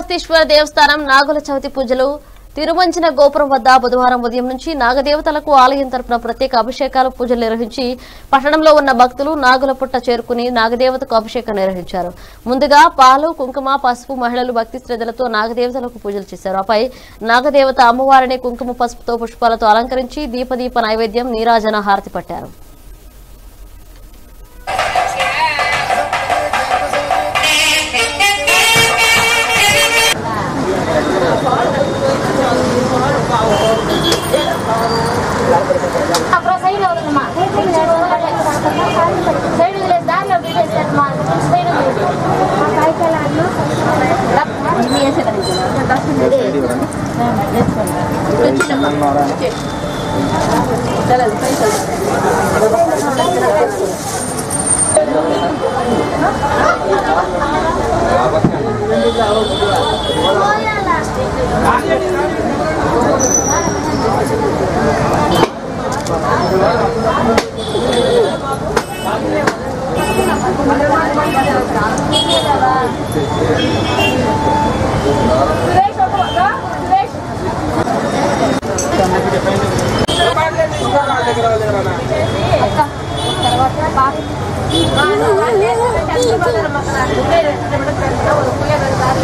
శ్రీకాళహస్తీశ్వర దేవస్థానం నాగుల చవితి పూజలు తిరుమంచిన గోపురం వద్ద బుధవారం ఉదయం నుంచి నాగదేవతలకు ఆలయం తరపున ప్రత్యేక అభిషేకాలు పూజలు నిర్వహించి పట్టణంలో ఉన్న భక్తులు నాగుల పుట్ట చేరుకుని నాగదేవతకు అభిషేకం నిర్వహించారు ముందుగా పాలు కుంకుమ పసుపు మహిళలు భక్తి శ్రద్ధలతో నాగదేవతలకు పూజలు చేశారు ఆపై నాగదేవత అమ్మవారిని కుంకుమ పసుపుతో పుష్పాలతో అలంకరించి దీపదీప నైవేద్యం నీరాజన హారతి పట్టారు అప్పుడు సైడ్ అవుతుందమ్మా సైడ్ లేదు దారిలో పెట్టేస్తారమ్మా సైడ్ తర్వాత